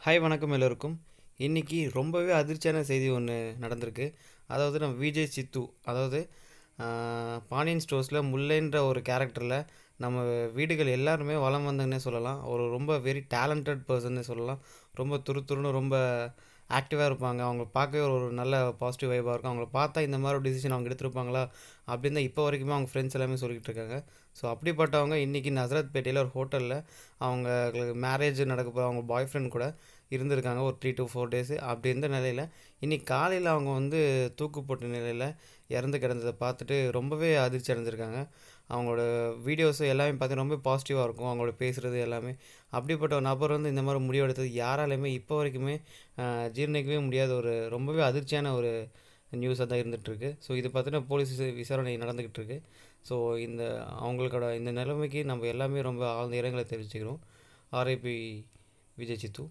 hi வணக்கம் எல்லோருக்கும் இன்றைக்கி ரொம்பவே அதிர்ச்சியான செய்தி ஒன்று நடந்திருக்கு அதாவது நம்ம விஜய் சித்து அதாவது ஆஹ், பாண்டியன் ஸ்டோர்ஸில் முல்லைன்ற ஒரு கேரக்டரில் நம்ம வீடுகள் எல்லாருமே வளம் வந்தங்கன்னே சொல்லலாம் ஒரு ரொம்ப வெரி டேலண்டட் பர்சன்னே சொல்லலாம் ரொம்ப துரு துருன்னு ரொம்ப ஆக்டிவாக இருப்பாங்க அவங்க பார்க்கவே ஒரு ஒரு நல்ல பாசிட்டிவ் வைபாக இருக்கும் அவங்கள பார்த்தா இந்த மாதிரி ஒரு டிசிஷன் அவங்க எடுத்திருப்பாங்களா அப்படின்னு தான் இப்போ வரைக்குமே அவங்க ஃப்ரெண்ட்ஸ் எல்லாமே சொல்லிகிட்டு இருக்காங்க ஸோ அப்படிப்பட்டவங்க இன்றைக்கி நசரத் பேட்டையில் ஒரு ஹோட்டலில் அவங்களுக்கு மேரேஜ் நடக்க போகிற அவங்க பாய் ஃப்ரெண்ட் கூட இருந்திருக்காங்க ஒரு த்ரீ to ஃபோர் டேஸு அப்படி இருந்த நிலையில் இன்னைக்கு காலையில் அவங்க வந்து தூக்கு போட்ட நிலையில் இறந்து கிடந்ததை பார்த்துட்டு ரொம்பவே அதிர்ச்சி அடைஞ்சிருக்காங்க அவங்களோட வீடியோஸ் எல்லாமே பார்த்தீங்கன்னா ரொம்ப பாசிட்டிவாக இருக்கும் அவங்களோட பேசுகிறது எல்லாமே அப்படிப்பட்ட ஒரு நபர் வந்து இந்த மாதிரி முடிவெடுத்தது யாராலையுமே இப்போ வரைக்குமே ஆஹ், ஜீரணிக்கவே முடியாத ஒரு ரொம்பவே அதிர்ச்சியான ஒரு நியூஸாக தான் இருந்துகிட்ருக்கு ஸோ இது பார்த்தீங்கன்னா போலீஸ் விசாரணை நடந்துக்கிட்டு இருக்கு ஸோ இந்த அவங்களோட இந்த நிலைமைக்கு நம்ம எல்லாமே ரொம்ப ஆழ்ந்த இரங்கலை தெரிவிச்சுக்கிறோம் RIP Vijay Sidhu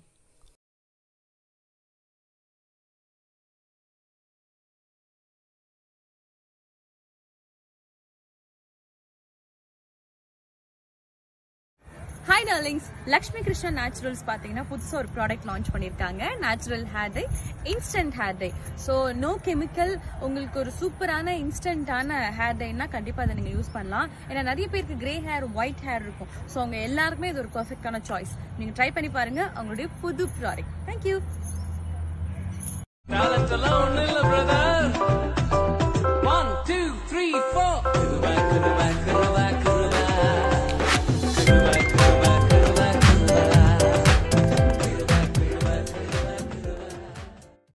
hi darlings Lakshmi Krishna naturals பார்த்தீங்கன்னா புதுசாக ஒரு ப்ராடக்ட் லான்ச் பண்ணியிருக்காங்க natural hair dye instant hair dye so no chemical உங்களுக்கு ஒரு சூப்பரான இன்ஸ்டன்டான ஹேர் டைனா கண்டிப்பாக அதை நீங்கள் யூஸ் பண்ணலாம் ஏன்னா நிறைய பேருக்கு கிரே ஹேர் ஒயிட் ஹேர் இருக்கும் ஸோ அவங்க எல்லாருக்குமே இது ஒரு பர்ஃபெக்டான சாய்ஸ் நீங்கள் ட்ரை பண்ணி பாருங்க அவங்களுடைய புது ப்ராடக்ட் தேங்க்யூ டேலண்ட் எல்லாம் ஒண்ணு இல்ல பிரதர்